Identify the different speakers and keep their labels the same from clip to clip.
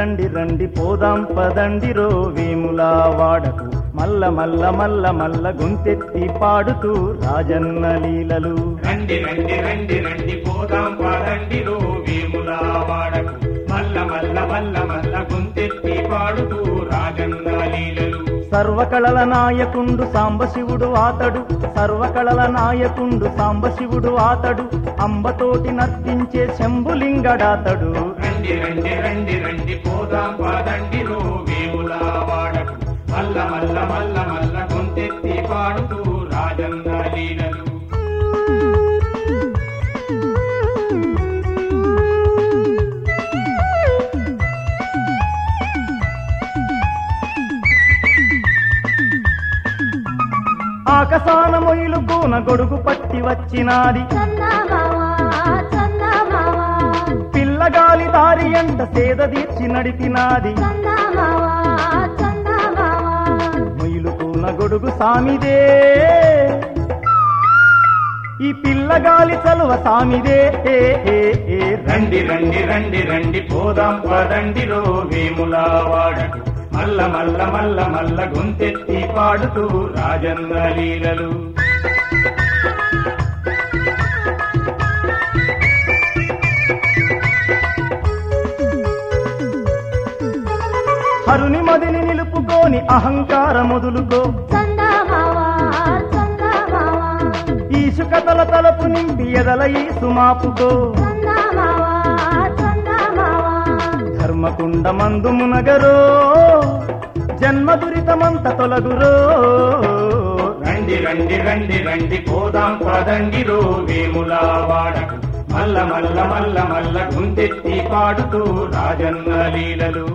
Speaker 1: రండి రండి పోదాం పదండి రో వేములా వాడకు మల్ల మల్ల మల్ల మల్ల గొంతెత్తి పాడుతూ రాజన్న లీలలు
Speaker 2: రండి రండి రండి రండి పోదాం పదండి రో వేములా వాడకు మల్ల మల్ల మల్ల మల్ల గుంతెత్తి పాడుతూ రాజన్న లీలలు
Speaker 1: సర్వకళల నాయకుండు సాంబశివుడు ఆతడు సర్వకళల నాయకుండు సాంబశివుడు ఆతడు అంబతోటి నర్తించే శంభులింగడాతడు
Speaker 2: రండి రండి రండి రండి పోదాం పదండి రో వేములా వాడకు మల్ల మల్ల మల్ల మల్ల గుంతెత్తి పాడుతూ రాజన్న లీలలు
Speaker 1: ఆకసాన మొయిలు కూన గొడుగు పట్టి వచ్చినాది పిల్లగాలి దారి ఎంట సేద తీర్చి నడిపినాది మొయిలు కూన గొడుగు సామిదే ఈ పిల్లగాలి చలువ సామిదే ఏ ఏ ఏ
Speaker 2: రండి రండి రండి రండి పోదాం పదండిలో వేములా వాడకు మల్ల మల్ల మల్ల మల్ల గొంతెత్తి పాడుతూ రాజన్న లీలలు
Speaker 1: హరుని మదిని నిలుపుకోని అహంకార మొదులుకో ఈసుకతల తలపు నింపి ఎదల ఈ సుమాపుకో ధర్మకుండ మందు మునగరో జన్మ దురితమంత తొలగురో
Speaker 2: రండి రండి రండి రండి పోదాం పదండిలో వేములా వాడకు మల్ల మల్ల మల్ల మల్ల గొంతెత్తి పాడుతూ రాజన్న లీలలు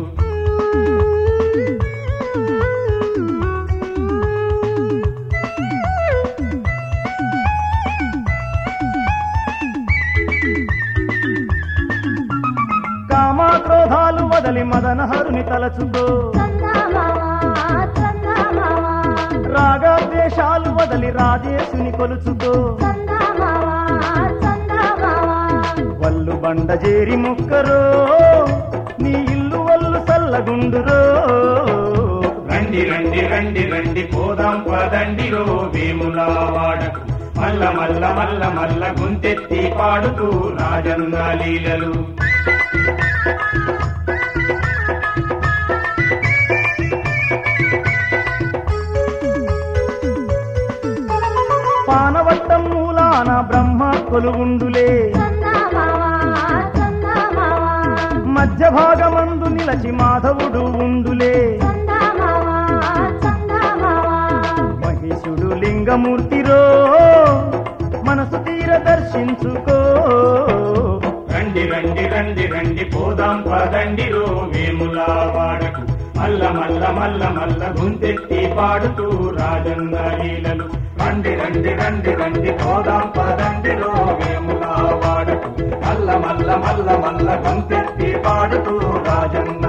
Speaker 1: కామాక్రోధాలు వదలి మదన హరుని తలచుకో రాగాద్వేషాలు వదలి రాజేశుని కొలుచుకో వల్లు బండజేరి మొక్కరో నీ ఇల్లు వల్లు సల్లగుండురో
Speaker 2: రండి రండి రండి రండి పోదాం పదండిలో వేములా వాడకు మల్ల మల్ల మల్ల మల్ల గుంతెత్తి పాడుతూ రాజన్న లీలలు
Speaker 1: పానవట్టం మూలాన బ్రహ్మ కొలువుండులే మధ్య భాగమందు నిలచి మాధవుడు ఉండులే మహిషుడు లింగమూర్తిరో మనసు తీర దర్శించుకో
Speaker 2: రండి రండి రండి రండి పోదాం పదండిలో వేములా వాడకు మల్ల మల్ల మల్ల మల్ల గుంతెత్తి పాడుతూ రాజన్న లీలలు రండి రండి రండి రండి పోదాం పదండిలో వేములా వాడకు మల్ల మల్ల మల్ల మల్ల గుంతెత్తి పాడుతూ రాజన్న